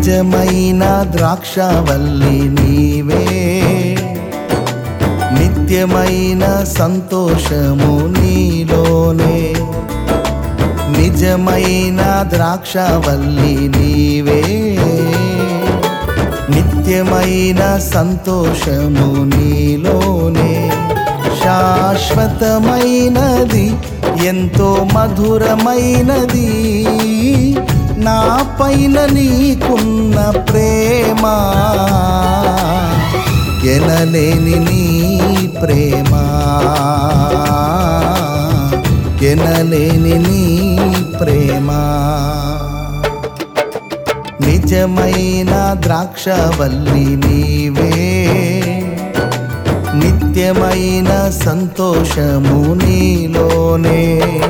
నిజమైన ద్రాక్షవల్లి నీవే నిత్యమైన సంతోషము నీలోనే నిజమైన ద్రాక్షవల్లి నీవే నిత్యమైన సంతోషము నీలోనే శాశ్వతమైనది ఎంతో మధురమైనది నా పైన నీకున్న ప్రేమ ఎనలేని నీ ప్రేమ ఎనలేని నీ ప్రేమ నిజమైన ద్రాక్షవల్లి నీవే నిత్యమైన సంతోషము నీలోనే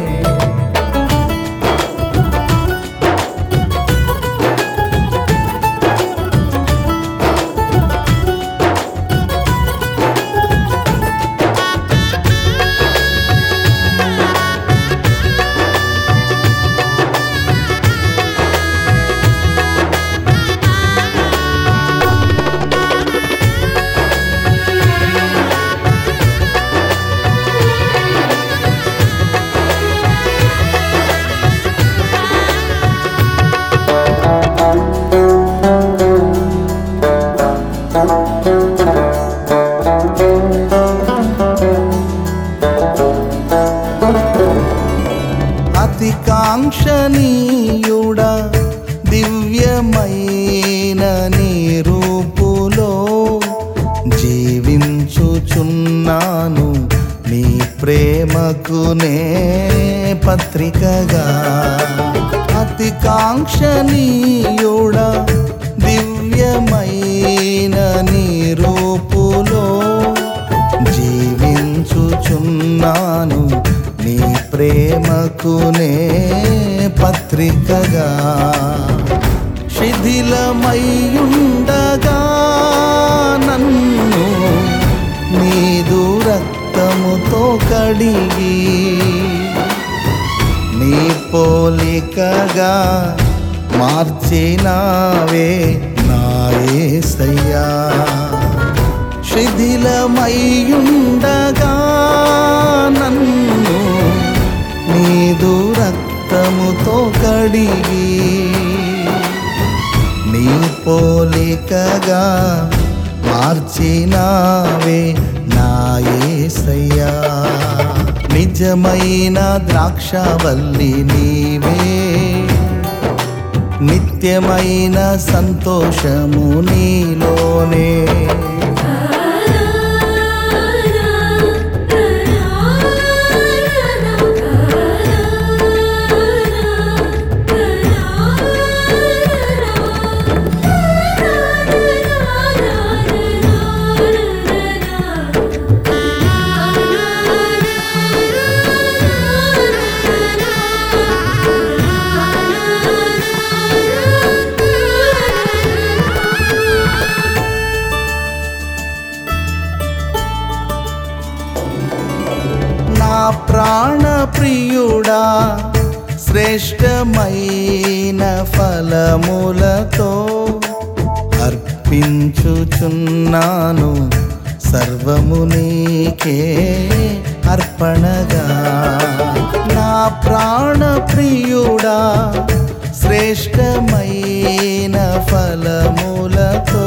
అతి కాంక్షణీయుడ దివ్యమైన నీ రూపులో జీవించుచున్నాను నీ ప్రేమకు నే పత్రికగా అతి కాంక్షణీయుడ దివ్యమైన నీ రూపులో జీవించుచున్నాను నీ ప్రేమకునే పత్రికగా శిథిలమయ్యుండగా నన్ను నీదు రక్తముతో కడిగి నీ పోలికగా మార్చినావే నాయసయ్యా శిథిలమయ్యుండగా నన్ను నీదు రక్తముతో కడిగి నీ పోలికగా మార్చినావే నాయసయ్యా నిజమైన ద్రాక్షవల్లి నీవే నిత్యమైన సంతోషము నీలోనే నా ప్రాణ ప్రియుడా శ్రేష్టమైన ఫలములతో అర్పించుచున్నాను సర్వము నీకే అర్పణగా నా ప్రాణ ప్రియుడా శ్రేష్టమైన ఫలములతో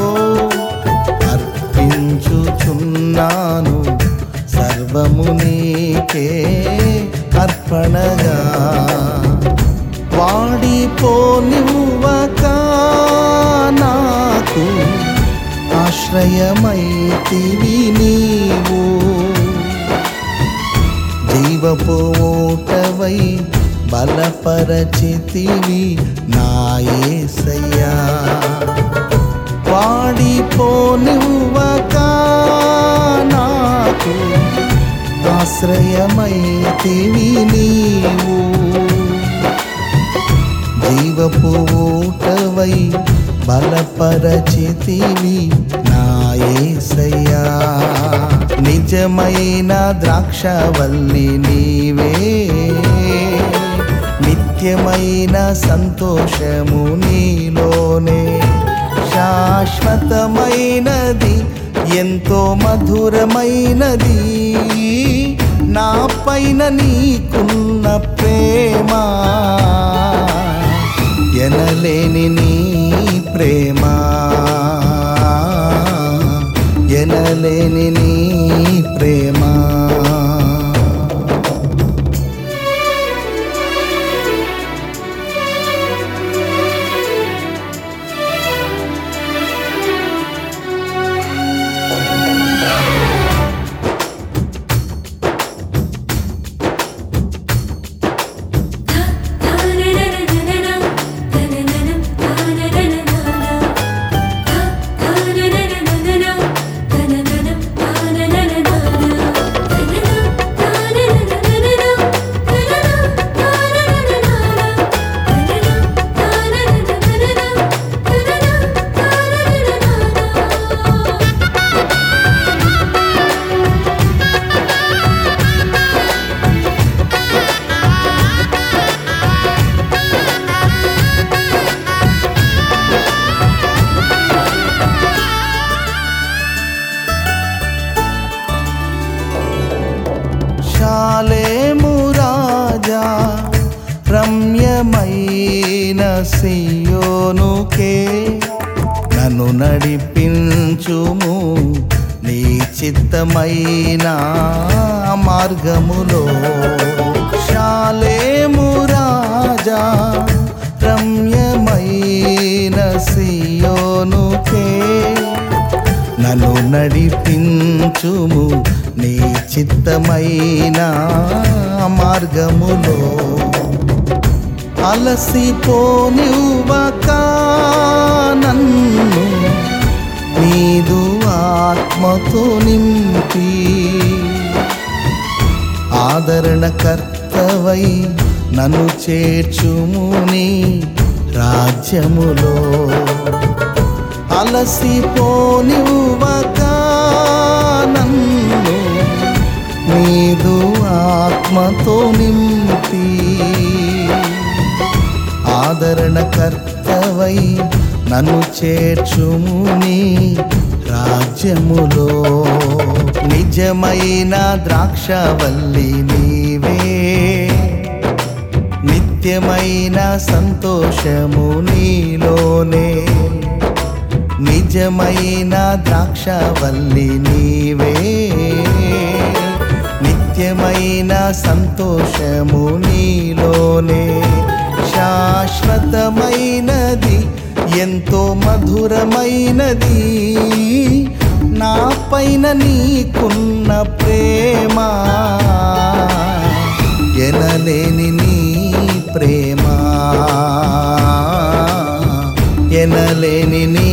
అర్పించుచున్నాను సర్వము నీకే అర్పణగా వాడిపోనివ్వక నాకు ఆశ్రయమైతివి నీవు జీవపు ఓటవై బలపరచితివి నాయసయ్యా వాడిపోనివ్వక నాకు ఆశ్రయమైతివి నీవు జీవపు ఊటవై బలపరచితివి నాయసయ్యా నిజమైన ద్రాక్షవల్లి నీవే నిత్యమైన సంతోషము నీలోనే శాశ్వతమైనది ఎంతో మధురమైనది నా పైన నీకున్న ప్రేమ ఎనలేని నీ ప్రేమ ఎనలేని నీ ప్రేమ శాలేము రాజా రమ్యమైన సియోనుకే నన్ను నడిపించుము నీ చిత్తమైన మార్గములో శాలేము రాజా రమ్యమైన సియోనుకే నన్ను నడిపించుము నీ చిత్తమైన మార్గములో అలసిపోనివ్వక నన్ను నీదు ఆత్మతో నింపి ఆదరణకర్తవై నన్ను చేర్చుము నీ రాజ్యములో అలసిపోనివ్వక నన్ను నీదు ఆత్మతో నింపి ఆదరణకర్తవై నన్ను చేర్చుము నీ రాజ్యములో నిజమైన ద్రాక్షవల్లి నీవే నిత్యమైన సంతోషము నీలోనే నిజమైన ద్రాక్షవల్లి నీవే నిత్యమైన సంతోషము నీలోనే శాశ్వతమైనది ఎంతో మధురమైనది నా పైన నీకున్న ప్రేమ ఎనలేని నీ ప్రేమ ఎనలేని నీ